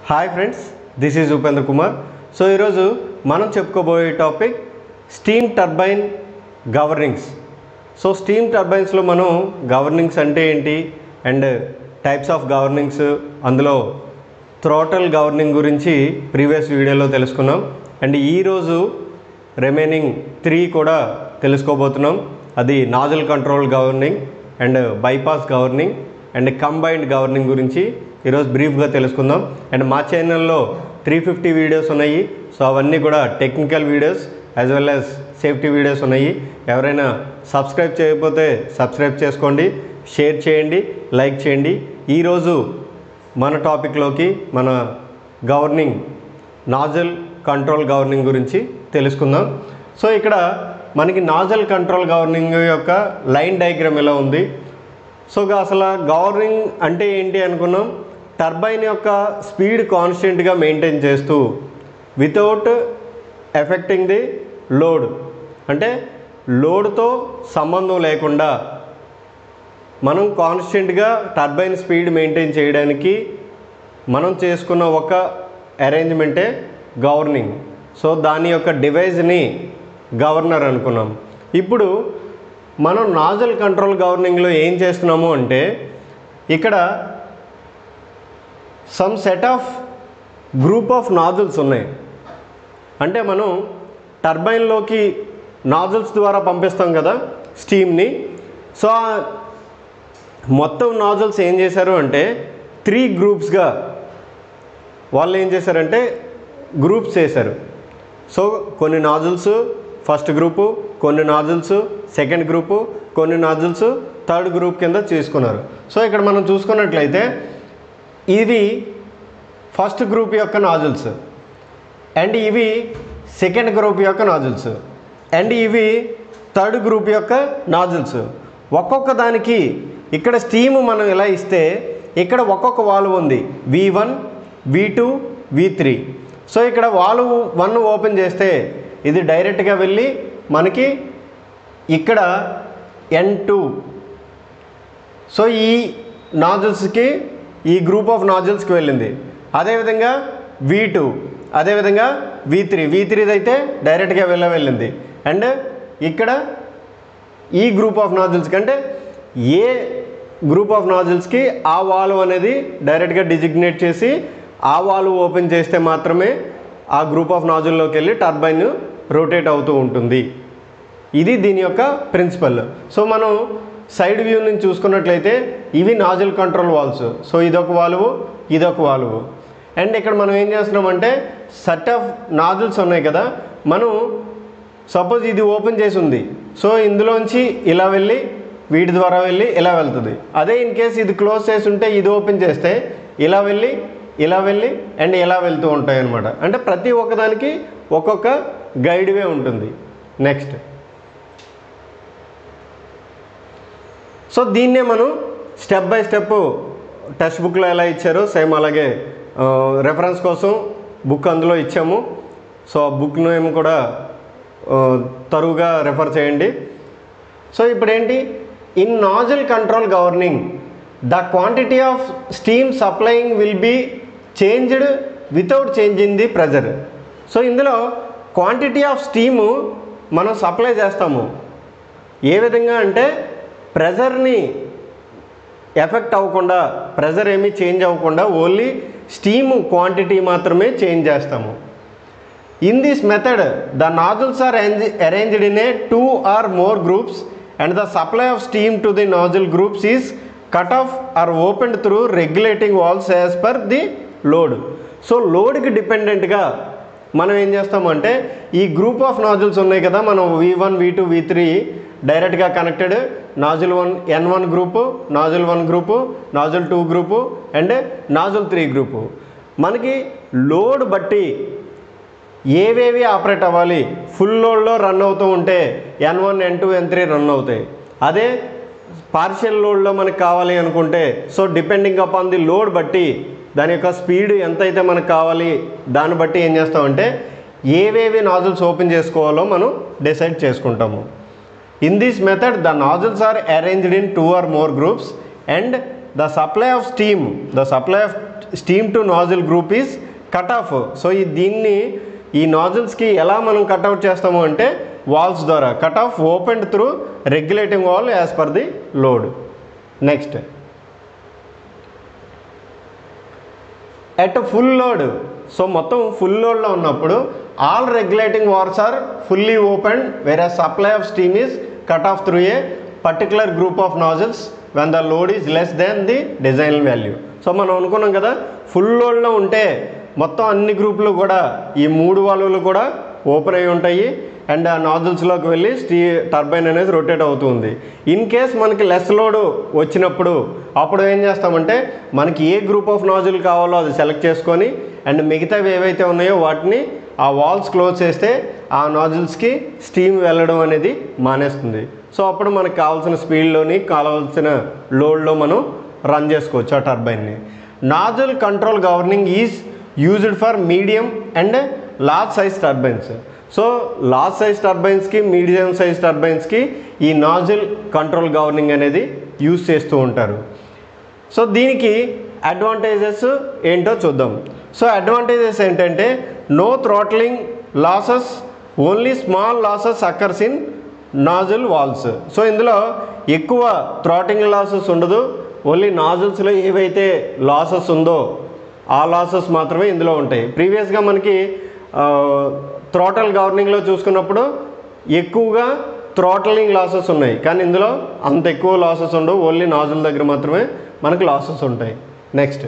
hi friends this is Upendra Kumar so ఈరోజు మనం చెప్పుకోబోయే topic steam turbine governings so steam టర్బైన్స్లో మనం గవర్నింగ్స్ అంటే ఏంటి అండ్ టైప్స్ ఆఫ్ గవర్నింగ్స్ అందులో థ్రోటల్ గవర్నింగ్ గురించి ప్రీవియస్ వీడియోలో తెలుసుకున్నాం అండ్ ఈరోజు రిమైనింగ్ త్రీ కూడా తెలుసుకోబోతున్నాం అది nozzle control governing and bypass governing and combined governing గురించి ఈరోజు బ్రీఫ్గా తెలుసుకుందాం అండ్ మా ఛానల్లో త్రీ ఫిఫ్టీ వీడియోస్ ఉన్నాయి సో అవన్నీ కూడా technical videos as well as safety videos ఉన్నాయి ఎవరైనా సబ్స్క్రైబ్ చేయకపోతే సబ్స్క్రైబ్ చేసుకోండి షేర్ చేయండి లైక్ చేయండి ఈరోజు మన టాపిక్లోకి మన గవర్నింగ్ నాజల్ కంట్రోల్ గవర్నింగ్ గురించి తెలుసుకుందాం సో ఇక్కడ మనకి నాజల్ కంట్రోల్ గవర్నింగ్ యొక్క లైన్ డయాగ్రామ్ ఎలా ఉంది సో గా అసలు గవర్నింగ్ అంటే ఏంటి అనుకున్నాం టర్బైన్ యొక్క స్పీడ్ కాన్స్టెంట్గా మెయింటైన్ చేస్తూ వితౌట్ ఎఫెక్టింగ్ ది లోడ్ అంటే లోడ్తో సంబంధం లేకుండా మనం కాన్స్టెంట్గా టర్బైన్ స్పీడ్ మెయింటైన్ చేయడానికి మనం చేసుకున్న ఒక అరేంజ్మెంటే గవర్నింగ్ సో దాని యొక్క డివైజ్ని గవర్నర్ అనుకున్నాం ఇప్పుడు మనం నాజల్ కంట్రోల్ గవర్నింగ్లో ఏం చేస్తున్నాము అంటే ఇక్కడ some set of group of nozzles ఉన్నాయి అంటే మనం టర్బైన్లోకి నాజల్స్ ద్వారా పంపిస్తాం కదా స్టీమ్ని సో ఆ మొత్తం నాజల్స్ ఏం చేశారు అంటే త్రీ గ్రూప్స్గా వాళ్ళు ఏం చేశారంటే గ్రూప్స్ చేశారు సో కొన్ని నాజల్స్ ఫస్ట్ గ్రూపు కొన్ని నాజల్స్ సెకండ్ గ్రూపు కొన్ని నాజల్స్ థర్డ్ గ్రూప్ కింద చేసుకున్నారు సో ఇక్కడ మనం చూసుకున్నట్లయితే ఇది ఫస్ట్ గ్రూప్ యొక్క నాజల్స్ అండ్ ఇవి సెకండ్ గ్రూప్ యొక్క నాజల్స్ అండ్ ఇవి థర్డ్ గ్రూప్ యొక్క నాజల్స్ ఒక్కొక్క దానికి ఇక్కడ స్టీమ్ మనం ఇలా ఇస్తే ఇక్కడ ఒక్కొక్క వాల్వ్ ఉంది V one V two V three so ఇక్కడ వాల్వ్ వన్ ఓపెన్ చేస్తే ఇది డైరెక్ట్గా వెళ్ళి మనకి ఇక్కడ ఎన్ టూ సో ఈ నాజల్స్కి ఈ గ్రూప్ ఆఫ్ నాజల్స్కి వెళ్ళింది అదేవిధంగా వి టూ అదేవిధంగా వి త్రీ వి త్రీది అయితే డైరెక్ట్గా వెళ్ళ వెళ్ళింది అండ్ ఇక్కడ ఈ గ్రూప్ ఆఫ్ నాజిల్స్కి అంటే ఏ గ్రూప్ ఆఫ్ నాజిల్స్కి ఆ వాల్వ్ అనేది డైరెక్ట్గా డిజిగ్నేట్ చేసి ఆ వాల్వ్ ఓపెన్ చేస్తే మాత్రమే ఆ గ్రూప్ ఆఫ్ నాజిల్లోకి వెళ్ళి టర్బైన్ రొటేట్ అవుతూ ఉంటుంది ఇది దీని యొక్క ప్రిన్సిపల్ సో మనం సైడ్ వ్యూ నుంచి చూసుకున్నట్లయితే ఇవి నాజిల్ కంట్రోల్ వాల్వ్స్ సో ఇదొక వాల్వ్ ఇదొక వాల్వ్ అండ్ ఇక్కడ మనం ఏం చేస్తున్నామంటే సెట్ ఆఫ్ నాజిల్స్ ఉన్నాయి కదా మనం సపోజ్ ఇది ఓపెన్ చేసి ఉంది సో ఇందులోంచి ఇలా వెళ్ళి వీటి ద్వారా వెళ్ళి ఇలా వెళ్తుంది అదే ఇన్ కేస్ ఇది క్లోజ్ చేసి ఉంటే ఇది ఓపెన్ చేస్తే ఇలా వెళ్ళి ఇలా వెళ్ళి అండ్ ఇలా వెళ్తూ ఉంటాయి అనమాట అంటే ప్రతి ఒక్కదానికి ఒక్కొక్క గైడ్వే ఉంటుంది నెక్స్ట్ సో దీన్నే మనం స్టెప్ బై స్టెప్ టెక్స్ట్ బుక్లో ఎలా ఇచ్చారో సేమ్ అలాగే రెఫరెన్స్ కోసం బుక్ అందులో ఇచ్చాము సో ఆ బుక్ నేమ్ కూడా ఆ, తరువుగా రెఫర్ చేయండి సో ఇప్పుడు ఏంటి in nozzle control governing the quantity of steam supplying will be changed without changing the pressure so ఇందులో క్వాంటిటీ ఆఫ్ స్టీము మనం సప్లై చేస్తాము ఏ విధంగా అంటే ప్రెజర్ని ఎఫెక్ట్ అవ్వకుండా ప్రెజర్ ఏమీ చేంజ్ అవ్వకుండా ఓన్లీ స్టీమ్ క్వాంటిటీ మాత్రమే చేంజ్ చేస్తాము in this method the nozzles are arranged in a two or more groups and the supply of steam to the nozzle groups is cut off are opened through regulating valves as per the load so లోడ్కి డిపెండెంట్గా మనం ఏం చేస్తామంటే ఈ group of నాజుల్స్ ఉన్నాయి కదా మనం V one V two V three డైరెక్ట్గా connected nozzle one N one group nozzle one group nozzle two group and nozzle three group మనకి లోడ్ బట్టి ఏవేవి ఆపరేట్ అవ్వాలి ఫుల్ లోడ్లో రన్ అవుతూ ఉంటే N one N two N three run అవుతాయి అదే పార్షియల్ లోడ్లో మనకు కావాలి అనుకుంటే so depending upon the load బట్టి దాని యొక్క స్పీడ్ ఎంతైతే మనకు కావాలి దాన్ని బట్టి ఏం చేస్తామంటే ఏవేవి నాజల్స్ ఓపెన్ చేసుకోవాలో మనం డిసైడ్ చేసుకుంటాము in this method the nozzles are arranged in two or more groups and the supply of steam the supply of steam to nozzle group is cut off so ఈ దీన్ని ఈ నాజిల్స్కి ఎలా మనం cutout చేస్తాము అంటే వాల్స్ ద్వారా cut off open through regulating valve as per the load next at full load so మొత్తం full లోడ్లో ఉన్నప్పుడు all regulating valves are fully open వేరే supply of steam is cut off through a particular group of nozzles when the load is less than the design value so మనం అనుకున్నాం కదా full లోడ్లో ఉంటే మొత్తం అన్ని గ్రూపులు కూడా ఈ మూడు వాల్వులు కూడా ఓపెన్ అయి ఉంటాయి అండ్ ఆ నాజిల్స్లోకి వెళ్ళి స్టీ టర్బైన్ అనేది రొటేట్ అవుతుంది ఇన్ కేస్ మనకి లెస్ లోడ్ వచ్చినప్పుడు అప్పుడు ఏం చేస్తామంటే మనకి ఏ గ్రూప్ ఆఫ్ నాజిల్ కావాలో అది సెలెక్ట్ చేసుకొని అండ్ మిగతావి ఏవైతే ఉన్నాయో వాటిని ఆ వాల్స్ క్లోజ్ చేస్తే ఆ నాజిల్స్కి స్టీమ్ వెళ్ళడం అనేది మానేస్తుంది సో అప్పుడు మనకు కావాల్సిన స్పీడ్లోని కావాల్సిన లోడ్లో మనం రన్ చేసుకోవచ్చు ఆ టర్బైన్ని nozzle control governing is used for medium and large size turbines so large size టర్బైన్స్కి మీడియం సైజ్ టర్బైన్స్కి ఈ నాజిల్ కంట్రోల్ గవర్నింగ్ అనేది యూజ్ చేస్తూ ఉంటారు సో దీనికి అడ్వాంటేజెస్ ఏంటో చూద్దాం సో అడ్వాంటేజెస్ ఏంటంటే no throttling losses only small losses occurs in nozzle valves so ఇందులో ఎక్కువ థ్రాటింగ్ లాసెస్ ఉండదు ఓన్లీ నాజిల్స్లో ఏవైతే లాసెస్ ఉందో ఆ లాసెస్ మాత్రమే ఇందులో ఉంటాయి ప్రీవియస్గా మనకి థ్రాటల్ గవర్నింగ్లో చూసుకున్నప్పుడు ఎక్కువగా థ్రాటలింగ్ లాసెస్ ఉన్నాయి కానీ ఇందులో అంత ఎక్కువ లాసెస్ ఉండవు ఓన్లీ నాజుల దగ్గర మాత్రమే మనకు లాసెస్ ఉంటాయి నెక్స్ట్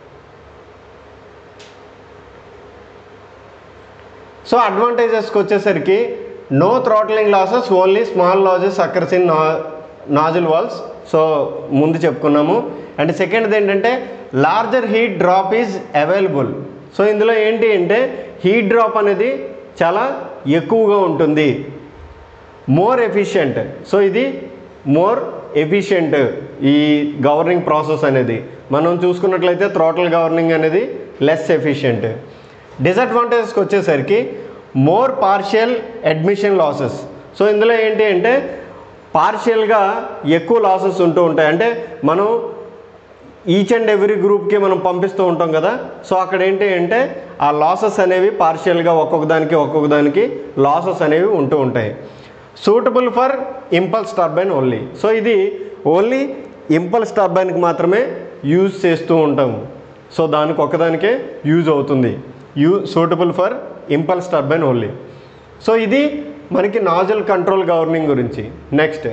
సో అడ్వాంటేజెస్కి వచ్చేసరికి no throttling losses only small losses occurs in నా నాజిల్ వాల్స్ సో ముందు చెప్పుకున్నాము అండ్ సెకండ్ది ఏంటంటే larger heat drop is available so ఇందులో ఏంటి అంటే హీట్ డ్రాప్ అనేది చాలా ఎక్కువగా ఉంటుంది మోర్ ఎఫిషియంట్ సో ఇది మోర్ ఎఫిషియంట్ ఈ గవర్నింగ్ ప్రాసెస్ అనేది మనం చూసుకున్నట్లయితే థ్రోటల్ గవర్నింగ్ అనేది లెస్ ఎఫిషియంట్ డిసడ్వాంటేజెస్కి వచ్చేసరికి more partial admission losses so ఇందులో ఏంటి అంటే పార్షియల్గా ఎక్కువ లాసెస్ ఉంటూ ఉంటాయి అంటే మనం ఈచ్ అండ్ ఎవ్రీ గ్రూప్కి మనం పంపిస్తూ ఉంటాం కదా సో అక్కడ ఏంటి అంటే ఆ లాసెస్ అనేవి పార్షియల్గా ఒక్కొక్క దానికి ఒక్కొక్క దానికి లాసెస్ అనేవి ఉంటూ ఉంటాయి suitable for impulse turbine only so ఇది ఓన్లీ ఇంపల్స్ టర్బైన్కి మాత్రమే యూజ్ చేస్తూ ఉంటాము సో దానికి ఒక్కదానికే యూజ్ అవుతుంది you suitable for impulse turbine only so ఇది మనకి నాజల్ కంట్రోల్ గవర్నింగ్ గురించి నెక్స్ట్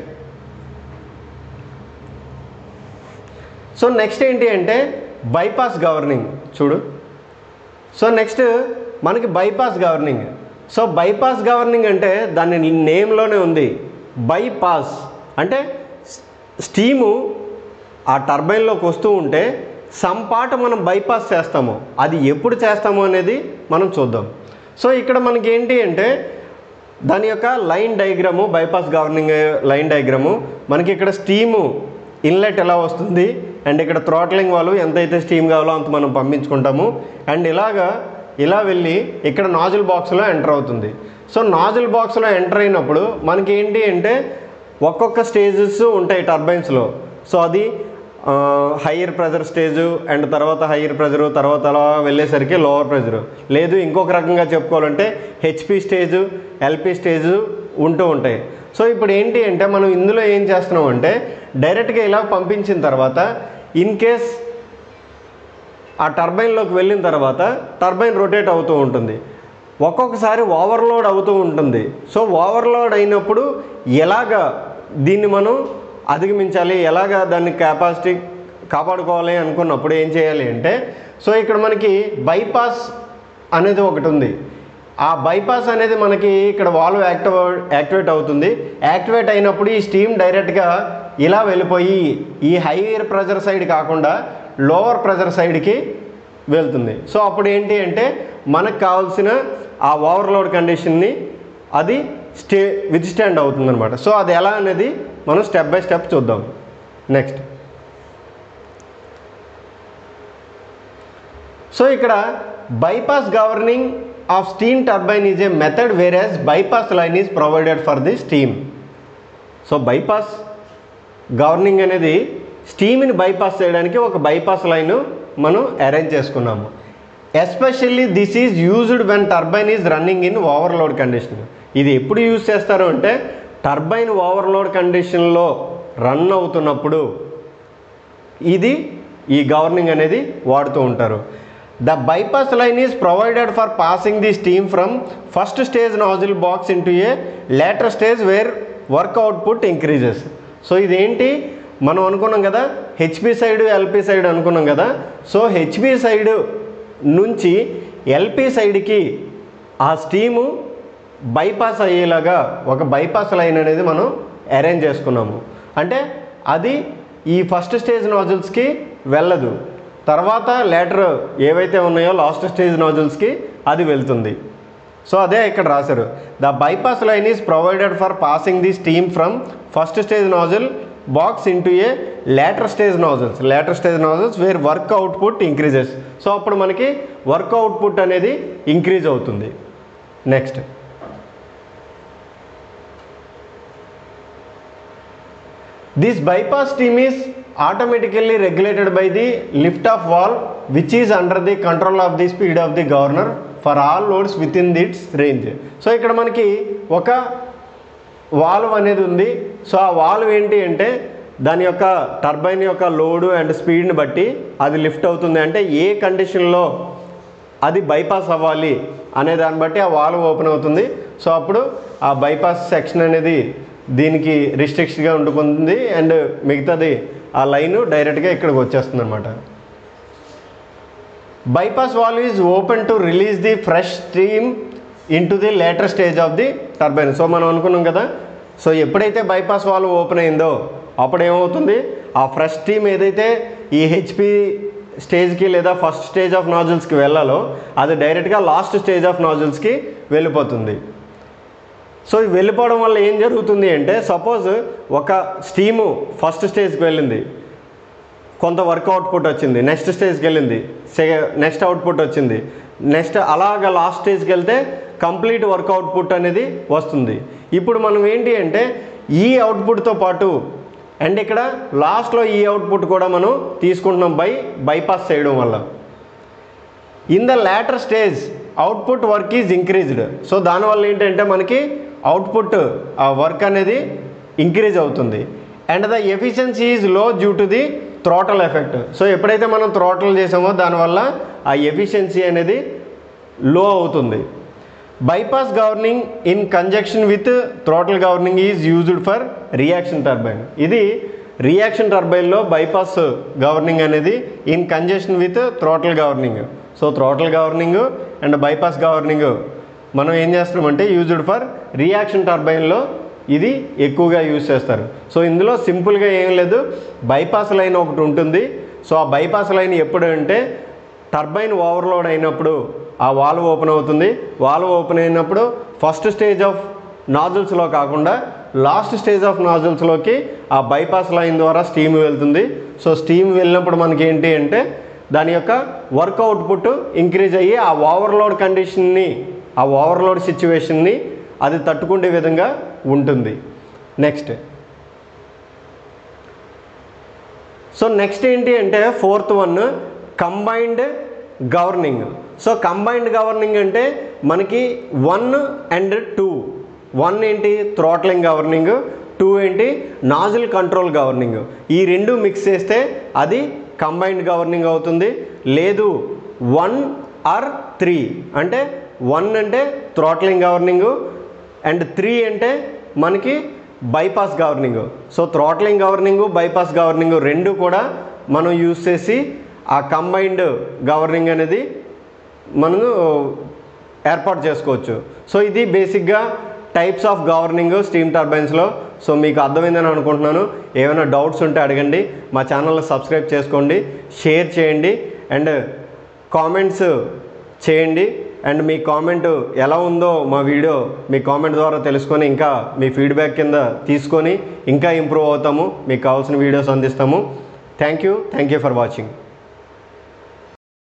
సో నెక్స్ట్ ఏంటి అంటే బైపాస్ గవర్నింగ్ చూడు సో నెక్స్ట్ మనకి bypass governing so bypass governing అంటే దాని నేమ్లోనే ఉంది బైపాస్ అంటే స్టీము ఆ టర్బైన్లోకి వస్తూ ఉంటే సంపాట మనం బైపాస్ చేస్తాము అది ఎప్పుడు చేస్తాము అనేది మనం చూద్దాం సో ఇక్కడ మనకి ఏంటి అంటే దాని యొక్క line diagram bypass governing line diagram మనకి ఇక్కడ స్టీము ఇన్లెట్ ఎలా వస్తుంది అండ్ ఇక్కడ థ్రాట్లింగ్ వాళ్ళు ఎంతైతే స్టీమ్ కావాలో అంత మనం పంపించుకుంటాము అండ్ ఇలాగా ఇలా వెళ్ళి ఇక్కడ నాజిల్ బాక్స్లో ఎంటర్ అవుతుంది సో నాజిల్ బాక్స్లో ఎంటర్ అయినప్పుడు మనకి ఏంటి అంటే ఒక్కొక్క స్టేజెస్ ఉంటాయి టర్బైన్స్లో సో అది హయ్యర్ ప్రెజర్ స్టేజు అండ్ తర్వాత హయ్యర్ ప్రెజరు తర్వాత అలా వెళ్ళేసరికి లోవర్ ప్రెజరు లేదు ఇంకొక రకంగా చెప్పుకోవాలంటే హెచ్పి స్టేజు ఎల్పి స్టేజు ఉంటూ ఉంటాయి సో ఇప్పుడు ఏంటి అంటే మనం ఇందులో ఏం చేస్తున్నాం అంటే డైరెక్ట్గా ఇలా పంపించిన తర్వాత ఇన్ కేస్ ఆ టర్బైన్లోకి వెళ్ళిన తర్వాత టర్బైన్ రొటేట్ అవుతూ ఉంటుంది ఒక్కొక్కసారి ఓవర్లోడ్ అవుతూ ఉంటుంది సో ఓవర్లోడ్ అయినప్పుడు ఎలాగ దీన్ని మనం అధిగమించాలి ఎలాగ దాన్ని కెపాసిటీ కాపాడుకోవాలి అనుకున్నప్పుడు ఏం చేయాలి అంటే సో ఇక్కడ మనకి బైపాస్ అనేది ఒకటి ఉంది ఆ బైపాస్ అనేది మనకి ఇక్కడ వాల్వ్ యాక్టివ్ యాక్టివేట్ అవుతుంది యాక్టివేట్ అయినప్పుడు ఈ స్టీమ్ డైరెక్ట్గా ఇలా వెళ్ళిపోయి ఈ హైయర్ ప్రెజర్ సైడ్ కాకుండా లోవర్ ప్రెజర్ సైడ్కి వెళ్తుంది సో అప్పుడు ఏంటి అంటే మనకు కావాల్సిన ఆ ఓవర్లోడ్ కండిషన్ని అది స్టే విత్ స్టాండ్ అవుతుంది అనమాట సో అది ఎలా అనేది మనం స్టెప్ బై స్టెప్ చూద్దాం నెక్స్ట్ సో ఇక్కడ bypass governing of steam turbine is a method where as bypass line is provided for the steam so bypass governing అనేది స్టీమ్ని బైపాస్ చేయడానికి ఒక బైపాస్ లైన్ మనం అరేంజ్ చేసుకున్నాము especially this is used when turbine is running in overload condition ఇది ఎప్పుడు use చేస్తారు అంటే టర్బైన్ ఓవర్లోడ్ కండిషన్లో రన్ అవుతున్నప్పుడు ఇది ఈ గవర్నింగ్ అనేది వాడుతూ ఉంటారు the bypass line is provided for passing the steam from first stage nozzle box into a later stage where work output increases so ఇదేంటి మనం అనుకున్నాం కదా హెచ్పి సైడ్ ఎల్పి సైడ్ అనుకున్నాం కదా సో హెచ్పి సైడ్ నుంచి ఎల్పి సైడ్కి ఆ steam bypass అయ్యేలాగా ఒక బైపాస్ లైన్ అనేది మనం అరేంజ్ చేసుకున్నాము అంటే అది ఈ ఫస్ట్ స్టేజ్ నాజిల్స్కి వెళ్ళదు తర్వాత లేటర్ ఏవైతే ఉన్నాయో లాస్ట్ స్టేజ్ నాజిల్స్కి అది వెళ్తుంది సో అదే ఇక్కడ రాశారు the bypass line is provided for passing the steam from first stage nozzle box into a later stage nozzles later stage nozzles where work output increases so అప్పుడు మనకి work output అనేది increase అవుతుంది next this bypass steam is automatically regulated by the lift off valve which is under the control of the speed of the governor for all loads within its range so ఇక్కడ మనకి ఒక valve అనేది ఉంది so ఆ valve ఏంటి అంటే దాని యొక్క టర్బైన్ యొక్క లోడు అండ్ స్పీడ్ని బట్టి అది లిఫ్ట్ అవుతుంది అంటే ఏ కండిషన్లో అది బైపాస్ అవ్వాలి అనే దాన్ని బట్టి ఆ వాల్వ్ ఓపెన్ అవుతుంది సో అప్పుడు ఆ బైపాస్ సెక్షన్ అనేది దీనికి రిస్ట్రిక్ట్గా ఉండిపోతుంది అండ్ మిగతాది ఆ లైన్ డైరెక్ట్గా ఇక్కడికి వచ్చేస్తుంది అనమాట bypass valve is open to release the fresh steam into the later stage of the turbine so మనం అనుకున్నాం కదా సో ఎప్పుడైతే బైపాస్ వాల్వ్ ఓపెన్ అయిందో అప్పుడు ఏమవుతుంది ఆ ఫ్రెష్ స్టీమ్ ఏదైతే ఈ హెచ్పి స్టేజ్కి లేదా ఫస్ట్ స్టేజ్ ఆఫ్ నాజిల్స్కి వెళ్ళాలో అది డైరెక్ట్గా లాస్ట్ స్టేజ్ ఆఫ్ నాజిల్స్కి వెళ్ళిపోతుంది సో ఇది వెళ్ళిపోవడం వల్ల ఏం జరుగుతుంది అంటే సపోజ్ ఒక స్టీము ఫస్ట్ స్టేజ్కి వెళ్ళింది కొంత వర్క్ అవుట్పుట్ వచ్చింది నెక్స్ట్ స్టేజ్కి వెళ్ళింది నెక్స్ట్ అవుట్పుట్ వచ్చింది నెక్స్ట్ అలాగ లాస్ట్ స్టేజ్కి వెళ్తే కంప్లీట్ వర్క్ అవుట్పుట్ అనేది వస్తుంది ఇప్పుడు మనం ఏంటి అంటే ఈ అవుట్పుట్తో పాటు అండ్ ఇక్కడ లాస్ట్లో ఈ అవుట్పుట్ కూడా మనం తీసుకుంటున్నాం బై బైపాస్ చేయడం వల్ల in the later stage output work is increased so దానివల్ల ఏంటంటే మనకి అవుట్పుట్ ఆ వర్క్ అనేది ఇంక్రీజ్ అవుతుంది and the efficiency is low due to the throttle effect so ఎప్పుడైతే మనం థ్రోటల్ చేసామో దానివల్ల ఆ ఎఫిషియన్సీ అనేది లో అవుతుంది bypass governing in conjunction with throttle governing is used for reaction turbine ఇది రియాక్షన్ టర్బైన్లో బైపాస్ గవర్నింగ్ అనేది in conjunction with throttle governing so throttle governing and bypass governing మనం ఏం చేస్తున్నామంటే యూజ్డ్ ఫర్ రియాక్షన్ టర్బైన్లో ఇది ఎక్కువగా యూజ్ చేస్తారు సో ఇందులో సింపుల్గా ఏం లేదు బైపాస్ లైన్ ఒకటి ఉంటుంది సో ఆ బైపాస్ లైన్ ఎప్పుడు అంటే టర్బైన్ ఓవర్లోడ్ అయినప్పుడు ఆ వాల్వ్ ఓపెన్ అవుతుంది వాల్వ్ ఓపెన్ అయినప్పుడు ఫస్ట్ స్టేజ్ ఆఫ్ నాజిల్స్లో కాకుండా లాస్ట్ స్టేజ్ ఆఫ్ నాజిల్స్లోకి ఆ బైపాస్ లైన్ ద్వారా స్టీమ్ వెళ్తుంది సో స్టీమ్ వెళ్ళినప్పుడు మనకి ఏంటి అంటే దాని యొక్క వర్క్ అవుట్పుట్ ఇంక్రీజ్ అయ్యి ఆ ఓవర్లోడ్ కండిషన్ని ఆ ఓవర్లోడ్ సిచ్యువేషన్ని అది తట్టుకునే విధంగా ఉంటుంది నెక్స్ట్ సో నెక్స్ట్ ఏంటి అంటే fourth one combined governing so combined governing అంటే మనకి వన్ అండ్ టూ వన్ ఏంటి థ్రోట్లింగ్ గవర్నింగ్ టూ ఏంటి నాజిల్ కంట్రోల్ గవర్నింగ్ ఈ రెండు మిక్స్ చేస్తే అది కంబైన్డ్ గవర్నింగ్ అవుతుంది లేదు వన్ ఆర్ త్రీ అంటే వన్ అంటే థ్రోట్లింగ్ గవర్నింగ్ అండ్ త్రీ అంటే మనకి bypass governing so throttling governing bypass governing రెండు కూడా మనం యూజ్ చేసి ఆ కంబైన్డ్ గవర్నింగ్ అనేది మనము ఏర్పాటు చేసుకోవచ్చు సో ఇది బేసిక్గా టైప్స్ ఆఫ్ గవర్నింగ్ స్టీమ్ టర్బైన్స్లో సో మీకు అర్థమైందని అనుకుంటున్నాను ఏమైనా డౌట్స్ ఉంటే అడగండి మా ఛానల్ని సబ్స్క్రైబ్ చేసుకోండి షేర్ చేయండి అండ్ కామెంట్స్ చేయండి అండ్ మీ కామెంట్ ఎలా ఉందో మా వీడియో మీ కామెంట్ ద్వారా తెలుసుకొని ఇంకా మీ ఫీడ్బ్యాక్ కింద తీసుకొని ఇంకా ఇంప్రూవ్ అవుతాము మీకు కావాల్సిన వీడియోస్ అందిస్తాము thank you thank you for watching